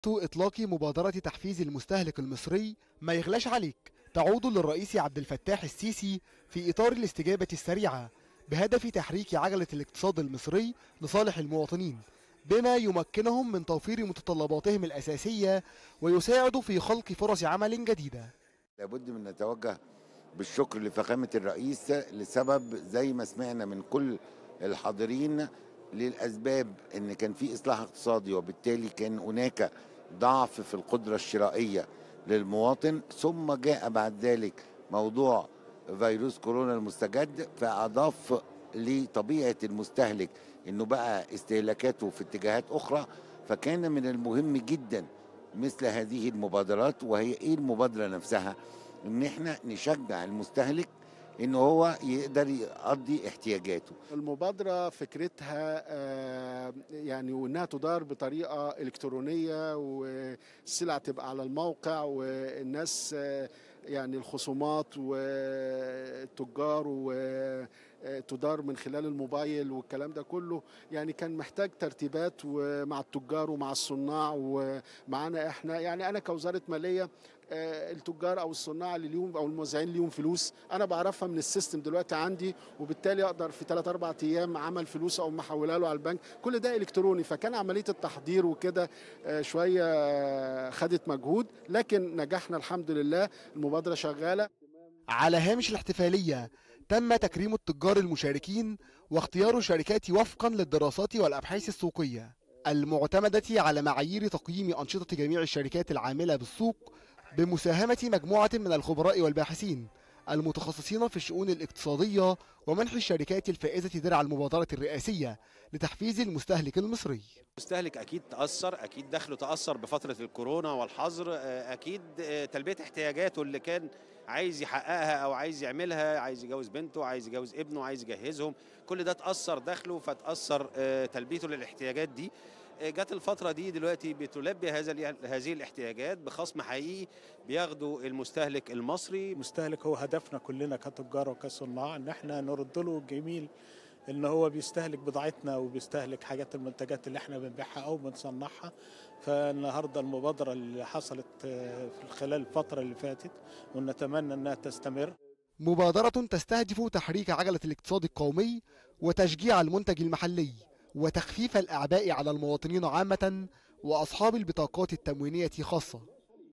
إطلاق مبادرة تحفيز المستهلك المصري ما يغلاش عليك تعود للرئيس عبد الفتاح السيسي في إطار الاستجابة السريعة بهدف تحريك عجلة الاقتصاد المصري لصالح المواطنين بما يمكنهم من توفير متطلباتهم الأساسية ويساعد في خلق فرص عمل جديدة لابد من نتوجه بالشكر لفخامة الرئيس لسبب زي ما سمعنا من كل الحاضرين للأسباب أن كان في إصلاح اقتصادي وبالتالي كان هناك ضعف في القدرة الشرائية للمواطن ثم جاء بعد ذلك موضوع فيروس كورونا المستجد فأضاف لطبيعة المستهلك أنه بقى استهلاكاته في اتجاهات أخرى فكان من المهم جدا مثل هذه المبادرات وهي ايه المبادره نفسها ان احنا نشجع المستهلك ان هو يقدر يقضي احتياجاته المبادرة فكرتها آه، يعني وانها تدار بطريقة الكترونية والسلع تبقى على الموقع والناس آه، يعني الخصومات والتجار وتدار من خلال الموبايل والكلام ده كله يعني كان محتاج ترتيبات ومع التجار ومع الصناع ومعانا احنا يعني انا كوزارة مالية آه، التجار او الصناع اللي ليهم او الموزعين ليهم فلوس انا بعرفها من السيستم دلوقتي عندي وبالتالي اقدر في 3 4 ايام عمل فلوس او محولها له على البنك كل ده الكتروني فكان عمليه التحضير وكده آه، شويه آه، خدت مجهود لكن نجحنا الحمد لله المبادره شغاله على هامش الاحتفالية تم تكريم التجار المشاركين واختيار الشركات وفقا للدراسات والأبحاث السوقية المعتمدة على معايير تقييم أنشطة جميع الشركات العاملة بالسوق بمساهمة مجموعة من الخبراء والباحثين المتخصصين في الشؤون الاقتصادية ومنح الشركات الفائزة درع المبادرة الرئاسية لتحفيز المستهلك المصري المستهلك اكيد تاثر اكيد دخله تاثر بفتره الكورونا والحظر آه، اكيد آه، تلبيه احتياجاته اللي كان عايز يحققها او عايز يعملها عايز يجوز بنته عايز يجوز ابنه عايز يجهزهم كل ده تاثر دخله فتاثر آه، تلبيته للاحتياجات دي آه، جت الفتره دي دلوقتي بتلبي هذا ال- هذه الاحتياجات بخصم حقيقي بياخده المستهلك المصري المستهلك هو هدفنا كلنا كتجار وكصناع ان احنا نرد له الجميل ان هو بيستهلك بضاعتنا وبيستهلك حاجات المنتجات اللي احنا بنبيعها او بنصنعها فالنهارده المبادره اللي حصلت آه، في خلال الفتره اللي فاتت ونتمنى انها تستمر مبادرة تستهدف تحريك عجلة الاقتصاد القومي وتشجيع المنتج المحلي وتخفيف الأعباء على المواطنين عامة وأصحاب البطاقات التموينية خاصة